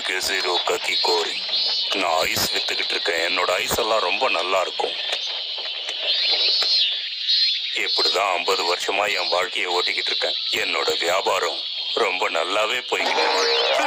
கெசிரோ கக்கி கோரி நான் ஐஸ் வித்துக்கிட்டு இருக்கேன் என்னோட ஐஸ் எல்லாம் ரொம்ப நல்லா இருக்கும் இப்படிதான் ஐம்பது வருஷமா என் வாழ்க்கையை ஓட்டிக்கிட்டு இருக்கேன் என்னோட வியாபாரம் ரொம்ப நல்லாவே போய்கிட்டு இருக்கு.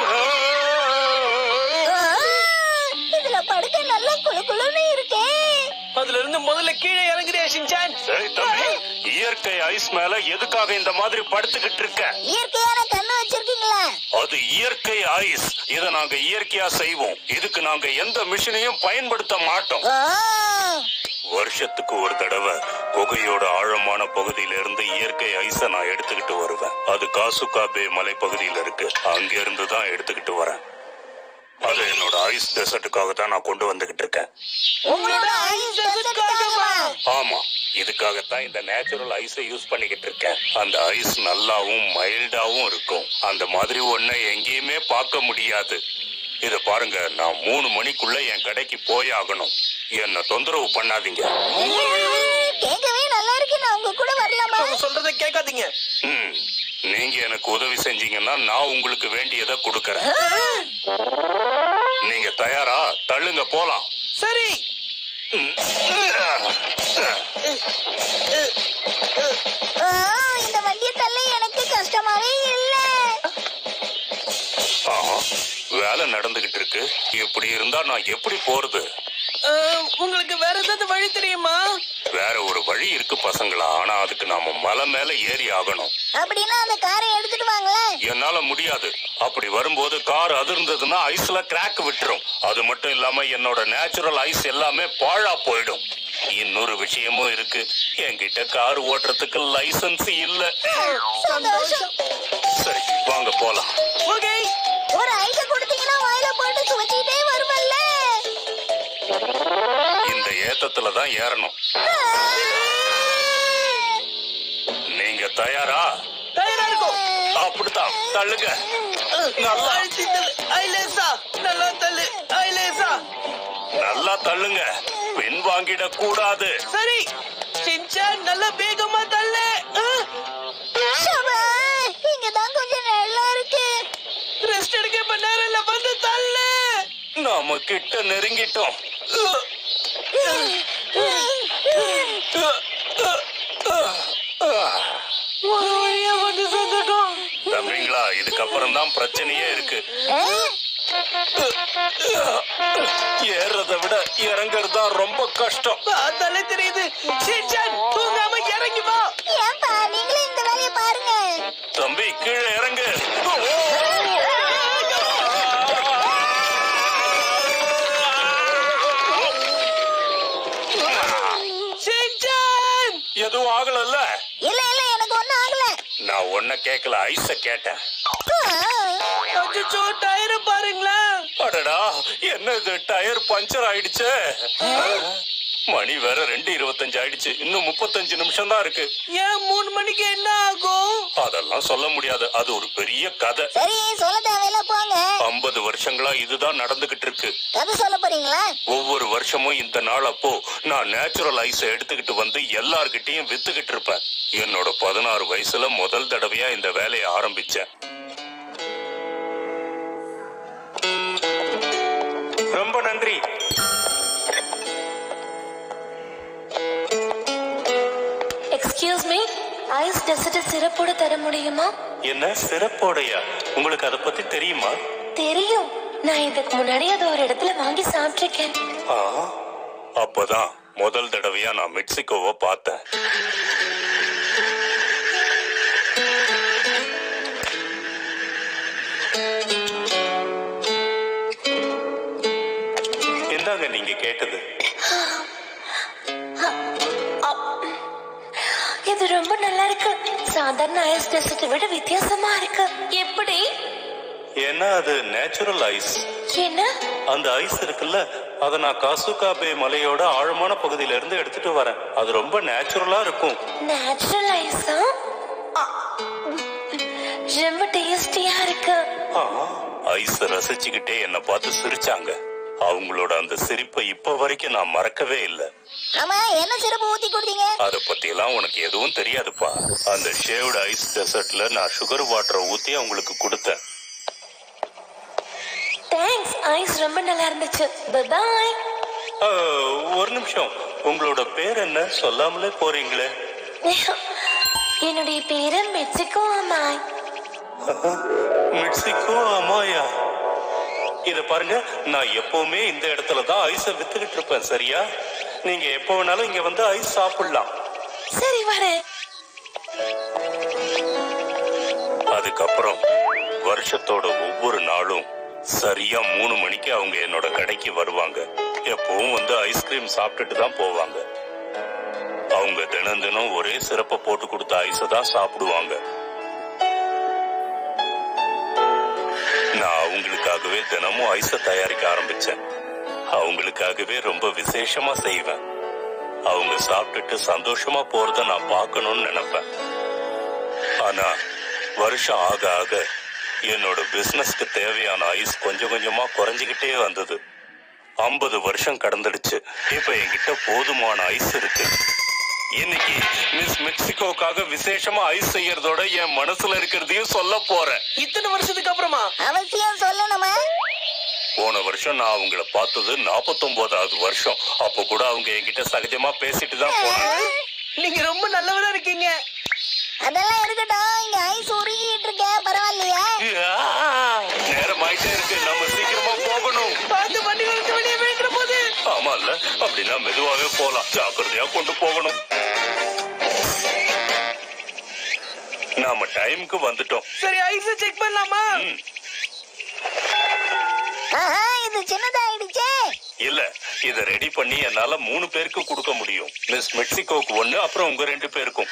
ஆ, இதுல படுக்க நல்லா குளு குளுன்னு இருக்கே அதுல இருந்து முதல்ல கீழே இறங்குறியா ஷின்சான் ஏய் தம்பி, இயற்கை ஐஸ் மேல எதுக்காக இந்த மாதிரி படுத்துக்கிட்டு இருக்க இயற்கையான கண்ணு வச்சிருக்கீங்களா அது இயற்கை ஐஸ் இத நாங்க இயற்கையா செய்வோம் இதுக்கு நாங்க எந்த மிஷினையும் பயன்படுத்த மாட்டோம் ஆ, வருஷத்துக்கு ஒரு தடவை குகையோட ஆழமான பகுதியில இருந்து இயற்கை ஐஸ நான் எடுத்துக்கிட்டு வருவேன் அது காசுகா பே மலைப்பகுதியில இருக்கு அங்க இருந்து தான் எடுத்துக்கிட்டு வரேன் அது என்னோட ஐஸ் டெசர்ட்டுக்காக தான் நான் கொண்டு வந்துகிட்டு இருக்கேன் உங்களோட ஐஸ் டெசர்ட்டுக்காகவா? ஆமா இதுக்காகத்தான் இந்த நேச்சுரல் ஐஸை யூஸ் பண்ணிக்கிட்டு இருக்கேன் அந்த ஐஸ் நல்லாவும் மைல்டாவும் இருக்கும் அந்த மாதிரி ஒன்றை எங்கேயுமே பார்க்க முடியாது இத பாருங்க நான் மூணு மணிக்குள்ள என் கடைக்கு போயாகணும் என்ன தொந்தரவு பண்ணாதீங்க கேட்கவே நல்லா இருக்கு நான் உங்க கூட வரலாமா அவங்க சொல்றதை கேட்காதீங்க ம், நீங்க எனக்கு உதவி செஞ்சீங்கன்னா நான் உங்களுக்கு வேண்டியதை கொடுக்கறேன் நீங்க தயாரா தள்ளுங்க போலாம் சரி ஆ, இந்த வண்டிய தள்ள எனக்கு கஷ்டமாவே இல்ல ஆஹா, வேலை நடந்துகிட்டு இருக்கு இப்படி இருந்தா நான் எப்படி போறது அஹ், உங்களுக்கு வேற ஏதாவது வழி தெரியுமா வேற ஒரு வழி இருக்கு பசங்களா ஆனா அதுக்கு நாம மலை மேல ஏறி ஆகணும் அப்படின்னா அந்த காரை எடுத்துட்டு வாங்களேன் என்னால முடியாது அப்படி வரும்போது கார் அதிர்ந்ததுன்னா ஐஸ்ல கிராக் விட்டுரும் அது மட்டும் இல்லாம என்னோட நேச்சுரல் ஐஸ் எல்லாமே பாழா போயிடும் இன்னொரு விஷயமும் இருக்கு என்கிட்ட கார் ஓட்டுறதுக்கு லைசன்ஸ் இல்ல சந்தோஷம் சரி வாங்க போலாம் ஓகே ஒரு ஐஸ கொடுத்தீங்கன்னா வாயில போட்டு சுவச்சிக்கிட்டே வருமல்ல இந்த ஏத்தத்துல தான் ஏறணும் நீங்க தயாரா தயாரா இருக்கும் அப்படித்தான் தள்ளுங்க நல்லா அழுத்தி தள்ளு ஐலேசா நல்லா தள்ளு ஐலேசா நல்லா தள்ளுங்க பின் வாங்கிட கூடாது சரி ஷின்சான் நல்லா வேகமா தள்ளு அஹ், ஷபா, இங்கதான் கொஞ்சம் நல்லா இருக்கு ரெஸ்ட் எடுக்க இப்ப நேரம் இல்ல வந்து தள்ளு நாம கிட்ட நெருங்கிட்டோம் ஒரு வழியா வந்து சேர்ந்துட்டோம் தம்பிங்களா இதுக்கப்புறம் தான் பிரச்சனையே இருக்கு ஏறதை விட இறங்குறது தான் ரொம்ப கஷ்டம் பார்த்தாலே தெரியுது ஷின்சான் தூங்காம இறங்கி வா ஏன்பா நீங்களே இந்த வேலையை பாருங்க தம்பி கீழே இறங்கு ஷின்சான் எதுவும் ஆகலல்ல இல்ல இல்ல எனக்கு ஒண்ணும் ஆகல நான் ஒன்ன கேட்கல ஐஸ கேட்டேன் அச்சோ டயரை பாருங்களேன் அடடா என்ன இது டயர் பஞ்சர் ஆயிடுச்சு மணி வேற ரெண்டு இருபத்தஞ்சு ஆயிடுச்சு இன்னும் முப்பத்தஞ்சு நிமிஷம் தான் இருக்கு ஏன் மூணு மணிக்கு என்ன ஆகும் அதெல்லாம் சொல்ல முடியாது அது ஒரு பெரிய கதை சரி சொல்ல தேவையில்ல போங்க ஐம்பது வருஷங்களா இதுதான் நடந்துகிட்டு இருக்கு கதை சொல்ல போறீங்களா ஒவ்வொரு வருஷமும் இந்த நாள் அப்போ நான் நேச்சுரல் ஐஸை எடுத்துக்கிட்டு வந்து எல்லார்கிட்டயும் வித்துக்கிட்டு இருப்பேன் என்னோட பதினாறு வயசுல முதல் தடவையா இந்த வேலையை ஆரம்பிச்சேன் ரொம்ப நன்றி எக்ஸ்கியூஸ் மீ ஐஸ் டெசர்ட் சிறப்போட தர முடியுமா என்ன சிறப்போடையா உங்களுக்கு அதை பத்தி தெரியுமா தெரியும் நான் இதுக்கு முன்னாடி அதை ஒரு இடத்துல வாங்கி சாப்பிட்டிருக்கேன் ஆ, அப்பதான் முதல் தடவையா நான் மெக்சிகோவை பார்த்தேன் என்னங்க நீங்க கேட்டது இது ரொம்ப நல்லா இருக்கு சாதாரண ஐஸ் டெசர்ட்டை விட வித்தியாசமா இருக்கு எப்படி ஏன்னா அது நேச்சுரல் ஐஸ் என்ன அந்த ஐஸ் இருக்குல்ல அத நான் காசுகா பே மலையோட ஆழமான பகுதியில இருந்து எடுத்துட்டு வரேன் அது ரொம்ப நேச்சுரலா இருக்கும் நேச்சுரல் ஐஸா ரொம்ப டேஸ்டியா இருக்கு ஐஸ் ரசிச்சுக்கிட்டே என்ன பார்த்து சிரிச்சாங்க அவங்களோட அந்த சிரிப்பை இப்ப வரைக்கும் நான் மறக்கவே இல்லை ஆமா என்ன சிறப்பு ஊத்தி கொடுத்தீங்க அத பத்தி எல்லாம் உனக்கு எதுவும் தெரியாதுப்பா அந்த ஷேவ்டு ஐஸ் டெசர்ட்ல நான் சுகர் வாட்டரை ஊத்தி அவங்களுக்கு கொடுத்தேன் தேங்க்ஸ் ஐஸ் ரொம்ப நல்லா இருந்துச்சு பாய் ஆ, ஒரு நிமிஷம் உங்களோட பேர் என்ன சொல்லாமலே போறீங்களே என்னுடைய பேரு மெக்சிகோ அம்மாய் மெக்சிகோ அம்மாயா இத பாருங்க நான் எப்பவுமே இந்த இடத்துல தான் ஐஸ வித்துக்கிட்டு இருப்பேன் சரியா நீங்க எப்போ வேணாலும் இங்க வந்து ஐஸ் சாப்பிடலாம் சரி வரேன் அதுக்கப்புறம் வருஷத்தோட ஒவ்வொரு நாளும் சரியா மூணு மணிக்கு அவங்க என்னோட கடைக்கு வருவாங்க எப்பவும் வந்து ஐஸ்கிரீம் சாப்பிட்டுட்டு தான் போவாங்க அவங்க தினம் தினம் ஒரே சிறப்பை போட்டு கொடுத்த ஐஸை தான் சாப்பிடுவாங்க நான் அவங்களுக்காகவே தினமும் ஐஸை தயாரிக்க ஆரம்பிச்சேன் அவங்களுக்காகவே ரொம்ப விசேஷமா செய்வேன் அவங்க சாப்பிட்டுட்டு சந்தோஷமா போறத நான் பார்க்கணும்னு நினைப்பேன் ஆனா வருஷம் ஆக ஆக என்னோட பிசினஸ்க்கு தேவையான ஐஸ் கொஞ்சம் கொஞ்சமா குறைஞ்சுகிட்டே வந்தது ஐம்பது வருஷம் கடந்துடுச்சு இப்ப என்கிட்ட போதுமான ஐஸ் இருக்கு இன்னைக்கு மிஸ் மெக்சிகோக்காக விசேஷமா ஐஸ் செய்யறதோட என் மனசுல இருக்கிறதையும் சொல்ல போறேன் இத்தனை வருஷத்துக்கு அப்புறமா அவசியம் சொல்லணுமா போன வருஷம் நான் அவங்கள பார்த்தது நாற்பத்தொன்பதாவது வருஷம் அப்போ கூட அவங்க என்கிட்ட சகஜமா பேசிட்டு தான் போனாங்க நீங்க ரொம்ப நல்லவரா இருக்கீங்க அதெல்லாம் இருக்கட்டும் இங்க ஐஸ் உருகிட்டு இருக்க பரவாயில்லையா நேரம் ஆயிட்டே இருக்கு நம்ம சீக்கிரமா போகணும் பார்த்து வண்டி நிறுத்தி வெளியே போயிட்டு போது ஆமா இல்ல அப்படின்னா மெதுவாவே போலாம் ஜாக்கிரதையா கொண்டு போகணும் நாம டைம்க்கு வந்துட்டோம் சரி ஐஸ் செக் பண்ணலாமா ம், ஆஹா இது சின்னதாயிடுச்சே இல்ல இத ரெடி பண்ணி என்னால மூணு பேருக்கு கொடுக்க முடியும் மிஸ் மெக்சிகோக்கு ஒண்ணு அப்புறம் உங்க ரெண்டு பேருக்கும்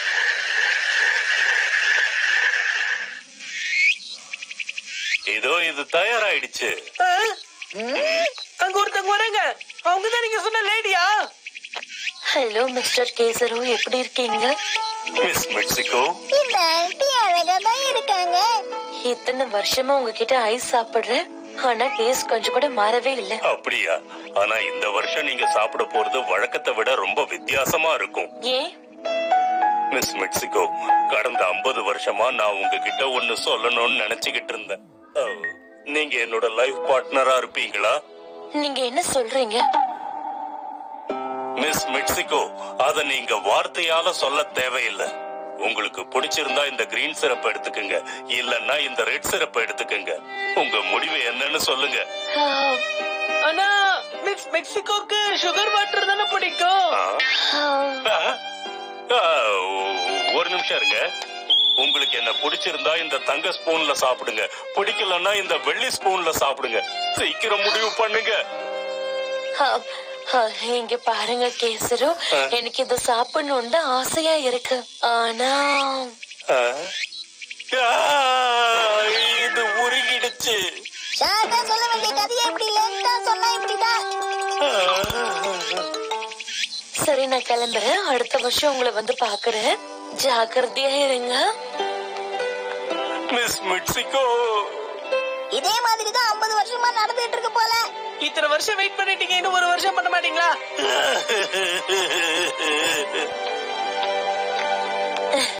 இதோ இது தயாராயிடுச்சு ஆ? அங்க ஒருத்தவங்க வராங்க அவங்க தான் நீங்க சொன்ன லேடியா ஹலோ மிஸ்டர் கேசரு எப்படி இருக்கீங்க மிஸ் மெக்சிகோ இந்த ஆண்டி அழகா தான் இருக்காங்க இத்தனை வருஷமா உங்ககிட்ட ஐஸ் சாப்பிடுறேன் ஆனா டேஸ்ட் கொஞ்சம் கூட மாறவே இல்ல அப்படியா ஆனா இந்த வருஷம் நீங்க சாப்பிட போறது வழக்கத்தை விட ரொம்ப வித்தியாசமா இருக்கும் ஏன் மிஸ் மெக்சிகோ கடந்த 50 வருஷமா நான் உங்ககிட்ட ஒண்ணு சொல்லணும்னு நினைச்சுக்கிட்டு இருந்தேன் ஓ, நீங்க என்னோட லைஃப் பார்ட்னரா இருப்பீங்களா நீங்க என்ன சொல்றீங்க மிஸ் மெக்சிகோ அத நீங்க வார்த்தையால சொல்ல தேவையில்லை உங்களுக்கு பிடிச்சிருந்தா இந்த கிரீன் சிரப் எடுத்துக்கங்க இல்லன்னா இந்த ரெட் சிரப் எடுத்துக்கங்க உங்க முடிவு என்னன்னு சொல்லுங்க ஆ, ஆனா மிக்ஸ் மெக்சிகோக்கு சுகர் வாட்டர் தானே பிடிக்கும் ஆ? ஆ, ஆ, ஒரு நிமிஷம் இருங்க உங்களுக்கு என்ன பிடிச்சிருந்தா இந்த தங்க ஸ்பூன்ல சாப்பிடுங்க பிடிக்கலன்னா இந்த வெள்ளி ஸ்பூன்ல சாப்பிடுங்க சீக்கிரம் முடிவு பண்ணுங்க ஆ, ஆ, இங்க பாருங்க கேசரு எனக்கு இது சாப்பிடணும்னு ஆசையா இருக்கு ஆனா ஆ? ஆ, இது உருகிடுச்சு ஷார்ட்டா சொல்ல வேண்டிய கதையை இப்படி லென்த்தா சொன்னா இப்படிதான் சரி நான் கிளம்புறேன் அடுத்த வருஷம் உங்களை வந்து பாக்குறேன் ஜாக்கிரதையா இருங்க மிஸ் மெக்சிகோ இதே மாதிரி தான் ஐம்பது வருஷமா நடந்துட்டு இருக்கு போல இத்தனை வருஷம் வெயிட் பண்ணிட்டீங்க இன்னும் ஒரு வருஷம் பண்ண மாட்டீங்களா